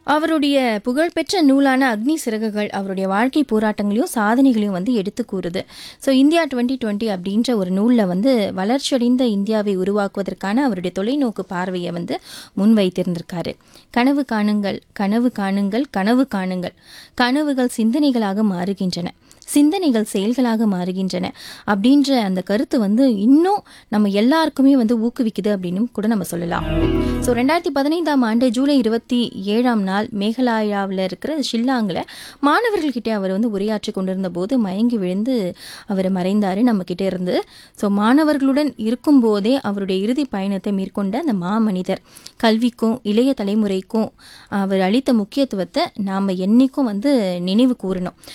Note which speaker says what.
Speaker 1: அவருடைய புகழ்பெற்ற நூலான அக்னி சிறகுகள் அவருடைய வாழ்க்கை போராட்டங்களையும் சாதனைகளையும் வந்து எடுத்து கூறுது ஸோ இந்தியா டுவெண்ட்டி டுவெண்ட்டி அப்படின்ற ஒரு நூலில் வந்து வளர்ச்சியடைந்த இந்தியாவை உருவாக்குவதற்கான அவருடைய தொலைநோக்கு பார்வையை வந்து முன்வைத்திருந்திருக்காரு கனவு காணுங்கள் கனவு காணுங்கள் கனவு காணுங்கள் கனவுகள் சிந்தனைகளாக மாறுகின்றன சிந்தனைகள் செயல்களாக மாறுகின்றன அப்படின்ற அந்த கருத்து வந்து இன்னும் நம்ம எல்லாருக்குமே வந்து ஊக்குவிக்குது அப்படின்னு கூட நம்ம சொல்லலாம் ஸோ ரெண்டாயிரத்தி பதினைந்தாம் ஆண்டு ஜூலை இருபத்தி ஏழாம் நாள் மேகலாயாவில் இருக்கிற ஷில்லாங்கில் மாணவர்கள்கிட்ட அவர் வந்து உரையாற்றி கொண்டிருந்த போது மயங்கி விழுந்து அவர் மறைந்தார் நம்ம கிட்ட இருந்து ஸோ மாணவர்களுடன் இருக்கும்போதே அவருடைய இறுதி பயணத்தை மேற்கொண்ட அந்த மாமனிதர் கல்விக்கும் இளைய தலைமுறைக்கும் அவர் அளித்த முக்கியத்துவத்தை நாம் என்னைக்கும் வந்து நினைவு கூறணும்